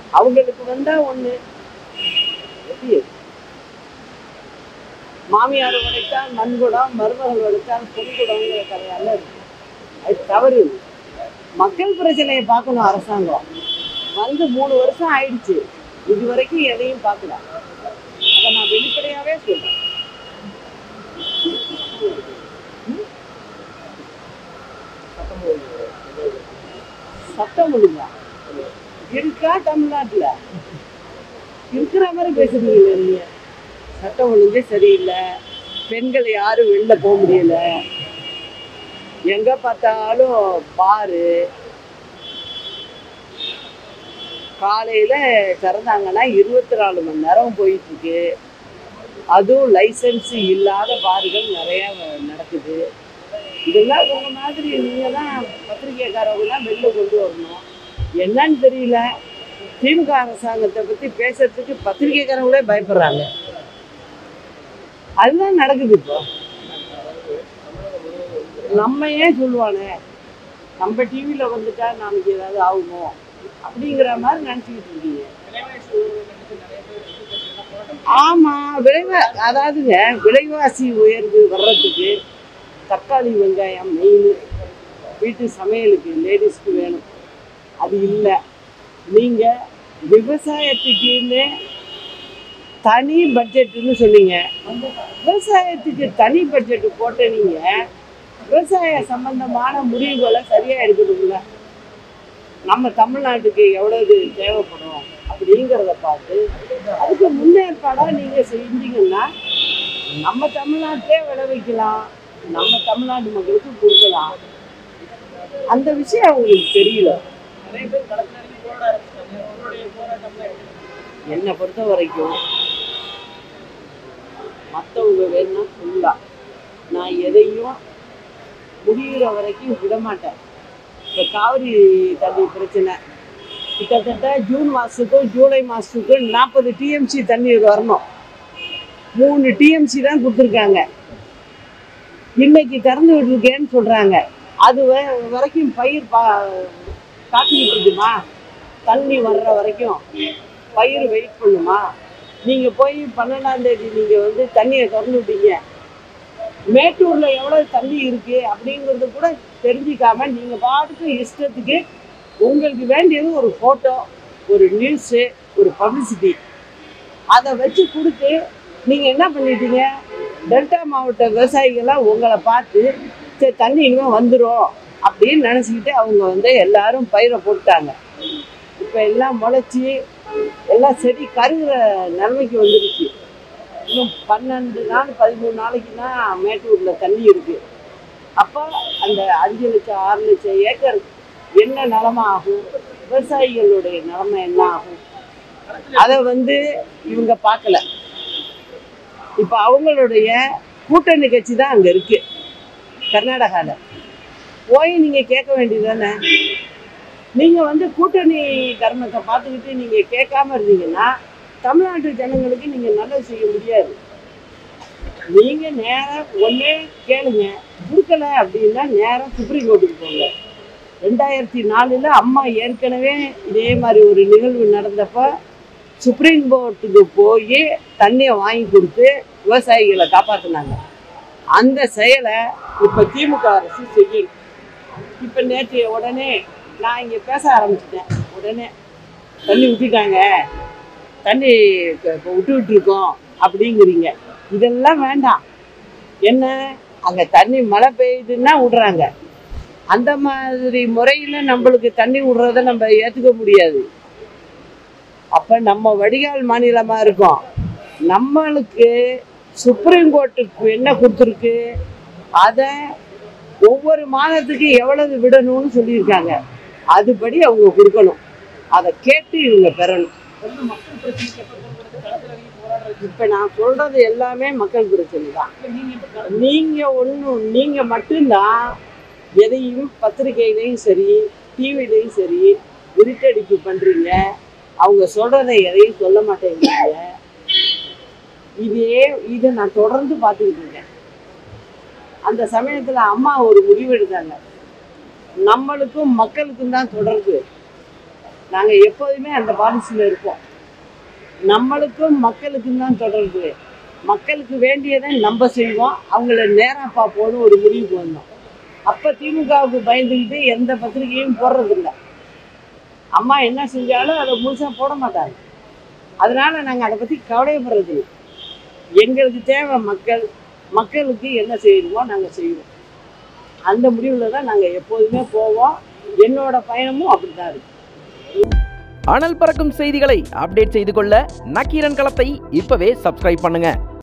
அவங்களுக்கு வந்தா ஒண்ணு எப்படி அது? மாமியார் உடைத்தால் மண்குடம் மருமகள் உடைத்தால் பொன்குடம்ங்கிற கதையால இருக்கு அது தவறு மக்கள் பிரச்சனையை பார்க்கணும் அரசாங்கம் வந்து மூணு வருஷம் ஆயிடுச்சு இது வரைக்கும் எதையும் பார்க்கல அதை நான் வெளிப்படையாவே சொல்றேன் சட்டம் ஒழுங்கா இருக்கா தமிழ்நாட்டுல இருக்கிற மாதிரி பேசுறீங்க நீங்க சட்டம் ஒழுங்கே சரியில்லை பெண்கள் யாரும் வெளில போக முடியல எங்க பார்த்தாலும் பாரு காலையில திறந்தாங்கன்னா இருபத்தி நாலு மணி நேரம் போயிட்டு இருக்கு அதுவும் லைசன்ஸ் இல்லாத பார்கள் நிறைய வ- நடக்குது இதெல்லாம் உங்க மாதிரி நீங்க தான் பத்திரிகைக்காரவங்கலாம் வெளில கொண்டு வரணும் என்னன்னு தெரியல திமுக அரசாங்கத்தை பத்தி பேசுறதுக்கு பத்திரிகைக்காரங்களே பயப்படுறாங்க அதுதான் நடக்குது இப்போ நம்ம ஏன் சொல்லுவானே நம்ம டிவியில வந்துட்டா நாளைக்கு ஏதாவது ஆகுமோ அப்படிங்கிற மாதிரி நினைச்சுக்கிட்டு இருக்கீங்க ஆமா விலைவா அதாவதுங்க விலைவாசி உயர்வு வர்றதுக்கு தக்காளி வெங்காயம் மெயின் வீட்டு சமையலுக்கு லேடிஸ்க்கு வேணும் அது இல்லை நீங்க விவசாயத்துக்குன்னு தனி பட்ஜெட்டுன்னு சொன்னீங்க விவசாயத்துக்கு தனி பட்ஜெட் போட்ட நீங்க விவசாய சம்பந்தமான முடிவுகளை சரியா எடுக்கணும்ல நம்ம தமிழ்நாட்டுக்கு எவ்வளவு தேவைப்படும் அப்படிங்கிறத பார்த்து அதுக்கு முன்னேற்பாடா நீங்க செஞ்சீங்கன்னா நம்ம தமிழ்நாட்டிலே விளைவிக்கலாம் நம்ம தமிழ்நாட்டு மக்களுக்கு கொடுக்கலாம் அந்த விஷயம் அவங்களுக்கு தெரியல நிறைய பேர் களத்துல இறங்கி போராட ஆரம்பிச்சிட்டாங்க உங்களுடைய போராட்டம்லாம் எப்படி என்னை பொறுத்த வரைக்கும் மற்றவங்க வேணும்னா சொல்லலாம் நான் எதையும் முடிகிற வரைக்கும் விட மாட்டேன் இப்போ காவிரி தண்ணி பிரச்சனை கிட்டத்தட்ட ஜூன் மாதத்துக்கும் ஜூலை மாதத்துக்கும் நாற்பது டிஎம்சி தண்ணீர் வரணும் மூணு டிஎம்சி தான் கொடுத்துருக்காங்க இன்னைக்கு திறந்து விட்டுருக்கேன்னு சொல்கிறாங்க அது வ- வரைக்கும் பயிர் பா காத்துக்கிட்டு இருக்குமா தண்ணி வர்ற வரைக்கும் பயிர் வெயிட் பண்ணுமா நீங்கள் போய் பன்னெண்டாம் தேதி நீங்கள் வந்து தண்ணியை திறந்து விட்டீங்க மேட்டூரில் எவ்வளோ தண்ணி இருக்குது அப்படிங்கிறது கூட தெரிஞ்சிக்காம நீங்கள் பாட்டுக்கு இஷ்டத்துக்கு உங்களுக்கு வேண்டியது ஒரு ஃபோட்டோ ஒரு நியூஸு ஒரு பப்ளிசிட்டி அதை வச்சு கொடுத்து நீங்கள் என்ன பண்ணிட்டீங்க டெல்டா மாவட்ட விவசாயிகள்லாம் உங்களை பார்த்து சரி தண்ணி இனிமேல் வந்துடும் அப்படின்னு நினச்சிக்கிட்டு அவங்க வந்து எல்லாரும் பயிரை போட்டாங்க இப்போ எல்லாம் முளைச்சி எல்லாம் செடி கருகிற நிலைமைக்கு வந்துருச்சு இன்னும் பன்னெண்டு நாள் பதிமூணு நாளைக்கு தான் மேட்டூரில் தண்ணி இருக்குது அப்போ அந்த அஞ்சு லட்சம் ஆறு லட்சம் ஏக்கர் என்ன நிலமை ஆகும் விவசாயிகளுடைய நிலைமை என்ன ஆகும் அதை வந்து இவங்க பார்க்கல இப்போ அவங்களுடைய கூட்டணி கட்சி தான் அங்கே இருக்கு கர்நாடகாவில் போய் நீங்கள் கேட்க வேண்டியதானே நீங்கள் வந்து கூட்டணி தர்மத்தை பார்த்துக்கிட்டு நீங்கள் கேட்காம இருந்தீங்கன்னா தமிழ்நாட்டு ஜனங்களுக்கு நீங்கள் நல்லது செய்ய முடியாது நீங்கள் நேராக ஒன்றே கேளுங்க கொடுக்கல அப்படின்னா நேராக சுப்ரீம் கோர்ட்டுக்கு போங்க ரெண்டாயிரத்தி நாலில் அம்மா ஏற்கனவே இதே மாதிரி ஒரு நிகழ்வு நடந்தப்போ சுப்ரீம் கோர்ட்டுக்கு போய் தண்ணியை வாங்கி கொடுத்து விவசாயிகளை காப்பாற்றினாங்க அந்த செயலை இப்போ திமுக அரசு செய்யணும் இப்போ நேற்று உடனே நான் இங்கே பேச ஆரம்பிச்சிட்டேன் உடனே தண்ணி விட்டுட்டாங்க தண்ணி இப்போ இப்போ விட்டுக்கிட்டு இருக்கோம் அப்படிங்கிறீங்க இதெல்லாம் வேண்டாம் என்ன அங்கே தண்ணி மழை பெய்யுதுன்னா விடுறாங்க அந்த மாதிரி முறையில் நம்மளுக்கு தண்ணி விடுறத நம்ம ஏற்றுக்க முடியாது அப்போ நம்ம வடிகால் மாநிலமாக இருக்கோம் நம்மளுக்கு சுப்ரீம் கோர்ட்டுக்கு என்ன கொடுத்துருக்கு அதை ஒவ்வொரு மாதத்துக்கு எவ்வளவு விடணும்னு சொல்லியிருக்காங்க அதுபடி அவங்க கொடுக்கணும் அதை கேட்டு இவங்க பெறணும் வந்து மக்கள் பிரச்சனைக்கு எப்ப போறது களத்துல இறங்கி போராடுறது இப்போ நான் சொல்றது எல்லாமே மக்கள் பிரச்சனை தான் இல்ல நீங்க இப்ப கள- நீங்க ஒன்றும் நீங்க மட்டும்தான் எதையும் பத்திரிகையிலையும் சரி டிவிலையும் சரி இருட்டடிப்பு பண்றீங்க அவங்க சொல்றதை எதையும் சொல்ல மாட்டேங்கிறீங்க இதே இதை நான் தொடர்ந்து பார்த்துக்கிட்டு இருக்கேன் அந்த சமயத்துல அம்மா ஒரு முடிவு எடுத்தாங்க நம்மளுக்கும் மக்களுக்கும் தான் தொடர்பு நாங்கள் எப்போதுமே அந்த பாலிசியில் இருப்போம் நம்மளுக்கும் மக்களுக்கும் தான் தொடர்பு மக்களுக்கு வேண்டியதை நம்ம செய்வோம் அவங்கள நேராக பார்ப்போம்னு ஒரு முடிவுக்கு வந்தோம் அப்போ திமுகவுக்கு பயந்துக்கிட்டு எந்த பத்திரிகையும் போடுறதில்ல அம்மா என்ன செஞ்சாலும் அதை முழுசாக போட மாட்டாங்க அதனால நாங்கள் அதை பற்றி கவலைப்படுறதில்லை எங்களுக்கு தேவை மக்கள் மக்களுக்கு என்ன செய்யணுமோ நாங்கள் செய்வோம் அந்த முடிவில் தான் நாங்கள் எப்போதுமே போவோம் என்னோட பயணமும் அப்படி தான் இருக்கு அனல் பறக்கும் செய்திகளை அப்டேட் செய்து கொள்ள நக்கீரன் களத்தை இப்பவே சப்ஸ்கிரைப் பண்ணுங்க